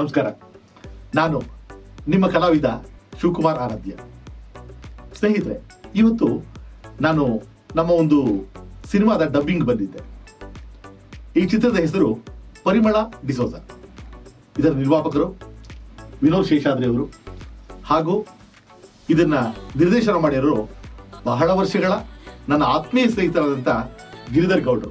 ನಮಸ್ಕಾರ ನಾನು ನಿಮ್ಮ ಕಲಾವಿದ ಶಿವಕುಮಾರ್ ಆರಾಧ್ಯ ಸ್ನೇಹಿತರೆ ಇವತ್ತು ನಾನು ನಮ್ಮ ಒಂದು ಸಿನಿಮಾದ ಡಬ್ಬಿಂಗ್ ಬಂದಿದ್ದೆ ಈ ಚಿತ್ರದ ಹೆಸರು ಪರಿಮಳ ಡಿಸೋಜ ಇದರ ನಿರ್ಮಾಪಕರು ವಿನೋದ್ ಶೇಷಾದ್ರಿ ಅವರು ಹಾಗೂ ಇದನ್ನ ನಿರ್ದೇಶನ ಮಾಡಿರೋರು ಬಹಳ ವರ್ಷಗಳ ನನ್ನ ಆತ್ಮೀಯ ಸ್ನೇಹಿತರಾದಂಥ ಗಿರಿಧರ್ ಗೌಡ್ರು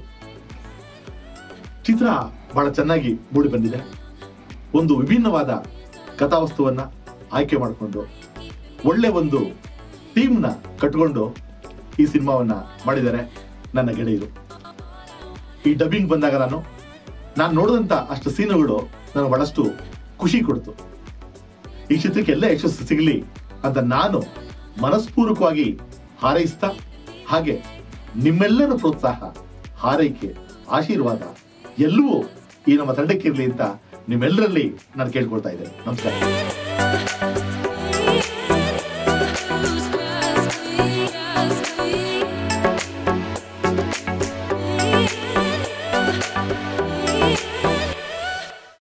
ಚಿತ್ರ ಬಹಳ ಚೆನ್ನಾಗಿ ಮೂಡಿ ಬಂದಿದೆ ಒಂದು ವಿಭಿನ್ನವಾದ ಕಥಾವಸ್ತುವನ್ನ ಆಯ್ಕೆ ಮಾಡಿಕೊಂಡು ಒಳ್ಳೆ ಒಂದು ಟೀಮ್ನ ಕಟ್ಕೊಂಡು ಈ ಸಿನಿಮಾವನ್ನ ಮಾಡಿದ್ದಾರೆ ನನ್ನ ಗೆಳೆಯರು ಈ ಡಬ್ಬಿಂಗ್ ಬಂದಾಗ ನಾನು ನಾನು ನೋಡಿದಂತ ಅಷ್ಟು ಸೀನುಗಳು ನನಗೆ ಬಹಳಷ್ಟು ಖುಷಿ ಕೊಡ್ತು ಈ ಚಿತ್ರಕ್ಕೆ ಎಲ್ಲ ಯಶಸ್ಸು ಸಿಗಲಿ ಅಂತ ನಾನು ಮನಸ್ಪೂರ್ವಕವಾಗಿ ಹಾರೈಸ್ತಾ ಹಾಗೆ ನಿಮ್ಮೆಲ್ಲರ ಪ್ರೋತ್ಸಾಹ ಹಾರೈಕೆ ಆಶೀರ್ವಾದ ಎಲ್ಲವೂ ಈ ನಮ್ಮ ತಂಡಕ್ಕಿರಲಿ ಅಂತ ನಿಮ್ಮೆಲ್ಲರಲ್ಲಿ ನಾನು ಕೇಳ್ಕೊಳ್ತಾ ಇದ್ದೇನೆ ನಮಸ್ಕಾರ